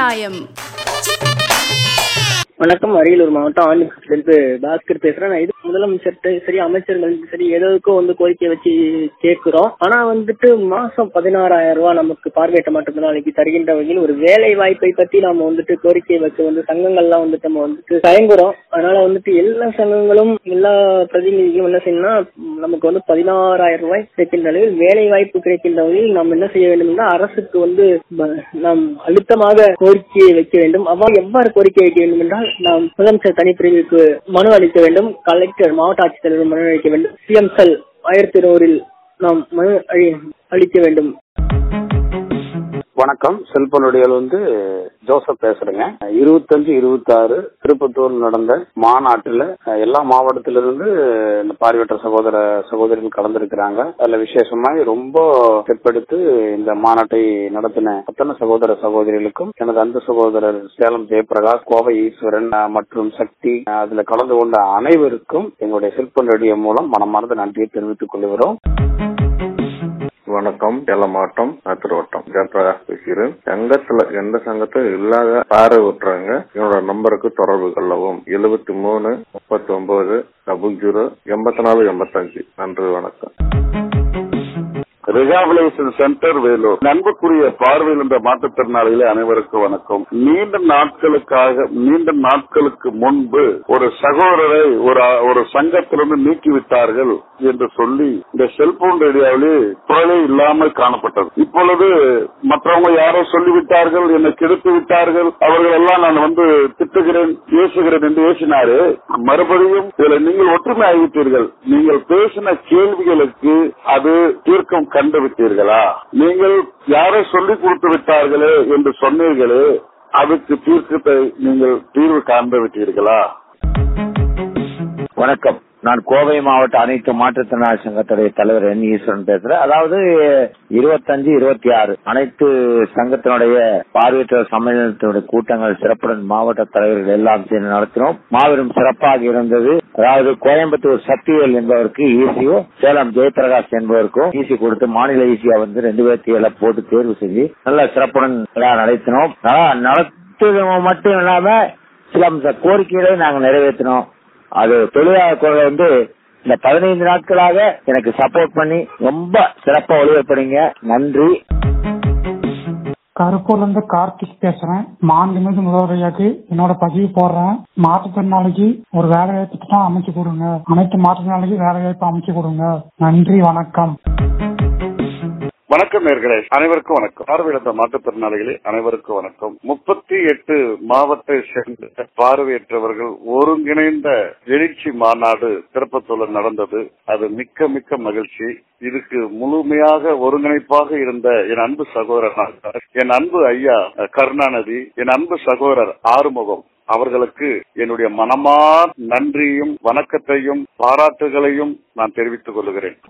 நியாயம் வணக்கம் அரியலூர் மாவட்டம் ஆண்டிலிருந்து பாஸ்கர் பேசுறேன் நான் இது முதலமைச்சர்கிட்ட சரி அமைச்சர்களுக்கு சரி எதற்கும் வந்து கோரிக்கை வச்சு கேட்கிறோம் ஆனா வந்துட்டு மாசம் பதினாறாயிரம் ரூபாய் நமக்கு பார்வையிட்ட மாற்றுத்திறனாளிக்கு தருகின்ற வகையில் ஒரு வேலை வாய்ப்பை பத்தி நாம வந்துட்டு கோரிக்கை வைக்க வந்து சங்கங்கள்லாம் வந்துட்டு நம்ம வந்துட்டு தயங்குறோம் அதனால வந்துட்டு எல்லா சங்கங்களும் எல்லா பிரதிநிதிகளும் என்ன செய்யணும்னா நமக்கு வந்து பதினாறாயிரம் ரூபாய் கிடைக்கின்ற அளவில் வேலை வாய்ப்பு கிடைக்கின்ற வகையில் நாம் என்ன செய்ய வேண்டும் என்றால் அரசுக்கு வந்து ப- நாம் அழுத்தமாக கோரிக்கையை வைக்க வேண்டும் அவ்வாறு எவ்வாறு கோரிக்கை வைக்க வேண்டும் என்றால் நாம் முதலமைச்சர் தனிப்பிரிவுக்கு மனு அளிக்க வேண்டும் கலெக்டர் மாவட்ட ஆட்சித்தலைவர் மனு அளிக்க வேண்டும் சிஎம் செல் ஆயிரத்தி நூறில் நாம் மனு அழி- அளிக்க வேண்டும் வணக்கம் செல்பனுடையல் வந்து ஜோசப் பேசுறேங்க இருபத்தஞ்சு இருபத்தாறு திருப்பத்தூர் நடந்த மாநாட்டுல அஹ், எல்லா மாவட்டத்திலிருந்து இந்த பார்வையற்ற சகோதர சகோதரிகள் கலந்திருக்கிறாங்க அதுல விசேஷமாய் ரொம்ப ஸ்டெப் இந்த மாநாட்டை நடத்தின அத்தனை சகோதர சகோதரிகளுக்கும் எனது அன்பு சகோதரர் சேலம் ஜெயபிரகாஷ் கோவை ஈஸ்வரன் அஹ், மற்றும் சக்தி அஹ், அதுல கலந்து கொண்ட அனைவருக்கும் எங்களுடைய செல்பன் ரேடியோ மூலம் மனமார்ந்த நன்றியை தெரிவித்துக் கொள்கிறோம் வணக்கம் சேலம் மாவட்டம் திருவட்டம் ஜெயபிரகாஷ் பேசுகிறேன் சங்கத்துல எந்த சங்கத்துல இல்லாத பாறை ஓட்டுறாங்க என்னோட நம்பருக்கு தொடர்பு கொள்ளவும் எழுபத்தி மூணு முப்பத்தி ஒன்பது டபுள் ஜீரோ எண்பத்தி நாலு எண்பத்தஞ்சு நன்றி வணக்கம் ரிஹாபிலேஷன் சென்டர் வேலூர் நண்புக்குரிய பார்வையில் என்ற மாற்றுத்திறனாளிகளே அனைவருக்கும் வணக்கம் நீண்ட நாட்களுக்காக நீண்ட நாட்களுக்கு முன்பு ஒரு சகோதரரை ஒரு ஒரு சங்கத்திலிருந்து நீக்கிவிட்டார்கள் என்று சொல்லி இந்த செல்போன் ரேடியோவிலே குரலே இல்லாமல் காணப்பட்டது இப்பொழுது மற்றவங்க யாரோ சொல்லிவிட்டார்கள் என்னை கெடுத்து விட்டார்கள் அவர்கள் எல்லாம் நான் வந்து திட்டுகிறேன் ஏசுகிறேன் என்று ஏசினாரு மறுபடியும் இதுல நீங்கள் ஒற்றுமை ஆகிவிட்டீர்கள் நீங்கள் பேசின கேள்விகளுக்கு அது தீர்க்கம் கண்டு விட்டீர்களா நீங்கள் யாரோ சொல்லிக் கொடுத்து விட்டார்களே என்று சொன்னீர்களே அதுக்கு தீர்க்கத்தை நீங்கள் தீர்வு காண்பு விட்டீர்களா வணக்கம் நான் கோவை மாவட்ட அனைத்து மாற்றுத்திறனாளி சங்கத்துடைய தலைவர் என் ஈஸ்வரன் பேசுறேன் அதாவது இருபத்தஞ்சு இருபத்தி ஆறு அனைத்து சங்கத்தினுடைய பார்வையற்றோர் சம்மேளனத்தினுடைய கூட்டங்கள் சிறப்புடன் மாவட்ட தலைவர்கள் எல்லாம் சேர்ந்து நடத்தினோம் மாபெரும் சிறப்பாக இருந்தது அதாவது கோயம்புத்தூர் சக்திவேல் என்பவருக்கு ஈசியோ சேலம் ஜெயபிரகாஷ் என்பவருக்கும் ஈசி கொடுத்து மாநில ஈசியா வந்து ரெண்டு பேர்த்தி எல்லாம் போட்டு தேர்வு செஞ்சு நல்ல சிறப்புடன் விழா நடத்தினோம் நல்லா நடத்துவது மட்டும் இல்லாம சில அம்ச கோரிக்கைகளை நாங்க நிறைவேற்றினோம் அது தொழிலாளர் குரல் வந்து இந்த பதினைந்து நாட்களாக எனக்கு சப்போர்ட் பண்ணி ரொம்ப சிறப்பா ஒளிபரப்புறீங்க நன்றி கருப்பூர்ல இருந்து கார்த்திக் பேசுறேன் மாண்புமிகு முதல்வரையாக்கு என்னோட பதிவு போடுறேன் மாற்றுத்திறனாளிக்கு ஒரு வேலை வாய்ப்பு திட்டம் அமைச்சு கொடுங்க அனைத்து மாற்றுத்திறனாளிக்கு வேலை வாய்ப்பு அமைச்சு கொடுங்க நன்றி வணக்கம் வணக்கம் நேர்களே அனைவருக்கும் வணக்கம் பார்வையிழந்த மாற்றுத்திறனாளிகளே அனைவருக்கும் வணக்கம் முப்பத்தி எட்டு மாவட்ட சேர்ந்த பார்வையற்றவர்கள் ஒருங்கிணைந்த எழுச்சி மாநாடு திருப்பத்தூரில் நடந்தது அது மிக்க மிக்க மகிழ்ச்சி இதுக்கு முழுமையாக ஒருங்கிணைப்பாக இருந்த என் அன்பு சகோதரர் என் அன்பு ஐயா கருணாநிதி என் அன்பு சகோதரர் ஆறுமுகம் அவர்களுக்கு என்னுடைய மனமார் நன்றியும் வணக்கத்தையும் பாராட்டுகளையும் நான் தெரிவித்துக் கொள்கிறேன்